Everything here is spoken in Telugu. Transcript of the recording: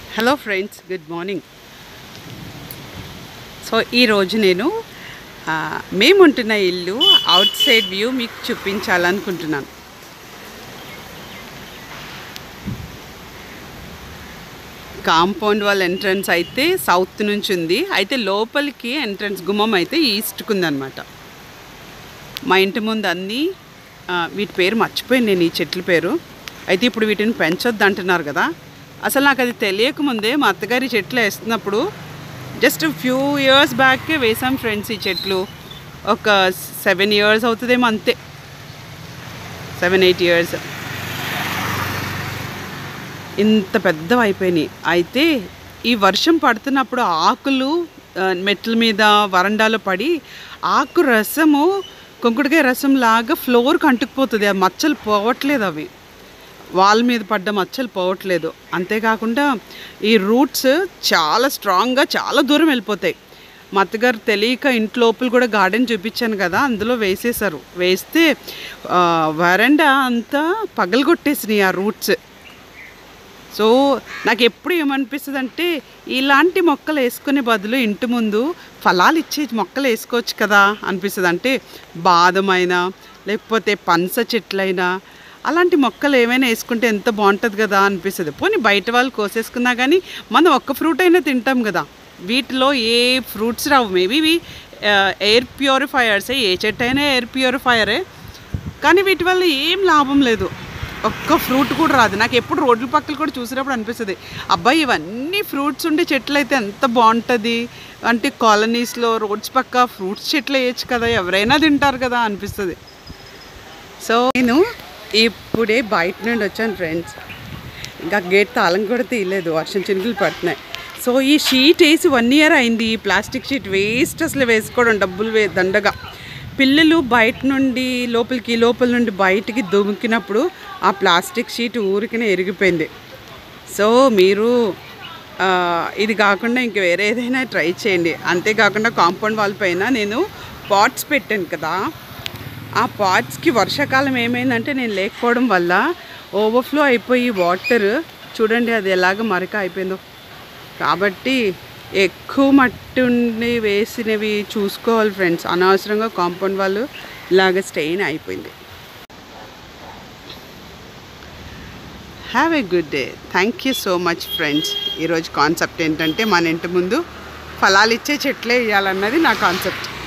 hello friends good morning so ఈరోజు నేను ఆ, మేము ఉంటున్న ఇల్లు అవుట్ సైడ్ వ్యూ మీకు చూపించాలనుకుంటున్నాను కాంపౌండ్ వాళ్ళ ఎంట్రన్స్ అయితే సౌత్ నుంచి ఉంది అయితే లోపలికి ఎంట్రన్స్ గుమ్మం అయితే ఈస్ట్కి ఉందన్నమాట మా ఇంటి ముందు అన్నీ ఆ, వీటి పేరు మర్చిపోయాను నేను ఈ చెట్ల పేరు అయితే ఇప్పుడు వీటిని పెంచొద్దు అంటున్నారు కదా అసలు నాకు అది తెలియకముందే మా అత్తగారి ఈ చెట్లు వేస్తున్నప్పుడు జస్ట్ ఫ్యూ ఇయర్స్ బ్యాకే వేసాం ఫ్రెండ్స్ ఈ చెట్లు ఒక సెవెన్ ఇయర్స్ అవుతుందేమో అంతే సెవెన్ ఎయిట్ ఇయర్స్ ఇంత పెద్దవి అయిపోయినాయి అయితే ఈ వర్షం పడుతున్నప్పుడు ఆకులు ఆ, మెట్ల మీద వరండాలో పడి ఆకు రసము కుంకుడుకాయ రసం లాగా ఫ్లోర్కి అంటుకుపోతుంది ఆ మచ్చలు పోవట్లేదు అవి వాల్ మీద పడ్డ మచ్చలు పోవట్లేదు అంతేకాకుండా ఈ రూట్స్ చాలా స్ట్రాంగ్గా చాలా దూరం వెళ్ళిపోతాయి మా అత్తగారు తెలియక ఇంటి లోపల కూడా గార్డెన్ చూపించాను కదా అందులో వేసేసారు వేస్తే ఆ, వరండా అంతా పగలగొట్టేసినాయి ఆ రూట్స్ సో నాకు ఎప్పుడు ఏమనిపిస్తుంది అంటే ఇలాంటి మొక్కలు వేసుకునే బదులు ఇంటి ముందు ఫలాలు ఇచ్చే మొక్కలు వేసుకోవచ్చు కదా అనిపిస్తుంది అంటే బాదమైనా లేకపోతే పనస చెట్లైనా అలాంటి మొక్కలు ఏమైనా వేసుకుంటే ఎంత బాగుంటుంది కదా అనిపిస్తుంది పోనీ బయట వాళ్ళు కోసేసుకున్నా కానీ మనం ఒక్క ఫ్రూట్ అయినా తింటాం కదా వీటిలో ఏ ఫ్రూట్స్ రావు మేబీ ఇవి ఎయిర్ ప్యూరిఫైయర్సే ఏ చెట్టు అయినా ఎయిర్ ప్యూరిఫైయరే కానీ వీటి వల్ల ఏం లాభం లేదు ఒక్క ఫ్రూట్ కూడా రాదు నాకు ఎప్పుడు రోడ్ల పక్కల కూడా చూసినప్పుడు అనిపిస్తుంది అబ్బాయి ఇవన్నీ ఫ్రూట్స్ ఉండే చెట్లు అయితే ఎంత బాగుంటుంది అంటే కాలనీస్లో రోడ్స్ పక్క ఫ్రూట్స్ చెట్లు వేయచ్చు కదా ఎవరైనా తింటారు కదా అనిపిస్తుంది సో నేను ఇప్పుడే బయట నుండి వచ్చాను ఫ్రెండ్స్ ఇంకా గేట్ తాళం కూడా తీయలేదు వర్షం చినుకులు పడుతున్నాయి సో ఈ షీట్ వేసి వన్ ఇయర్ అయింది ఈ ప్లాస్టిక్ షీట్ వేస్ట్ అసలు వేసుకోవడం డబ్బులు వే దండగా పిల్లలు బయట నుండి లోపలికి లోపల నుండి బయటికి దుమికినప్పుడు ఆ ప్లాస్టిక్ షీట్ ఊరికనే ఎరిగిపోయింది సో మీరు ఆ, ఇది కాకుండా ఇంక వేరే ఏదైనా ట్రై చేయండి అంతేకాకుండా కాంపౌండ్ వాల్ పైన నేను పాట్స్ పెట్టాను కదా ఆ పాట్స్కి వర్షాకాలం ఏమైందంటే నేను లేకపోవడం వల్ల ఓవర్ఫ్లో అయిపోయి వాటర్ చూడండి అది ఎలాగ మరక అయిపోయిందో కాబట్టి ఎక్కువ మట్టి ఉండి వేసినవి చూసుకోవాలి ఫ్రెండ్స్ అనవసరంగా కాంపౌండ్ వాళ్ళు ఇలాగ స్టెయిన్ అయిపోయింది have a good day thank you so much friends ఈరోజు కాన్సెప్ట్ ఏంటంటే మన ఇంటి ముందు ఫలాలు ఇచ్చే చెట్లే వేయాలన్నది నా కాన్సెప్ట్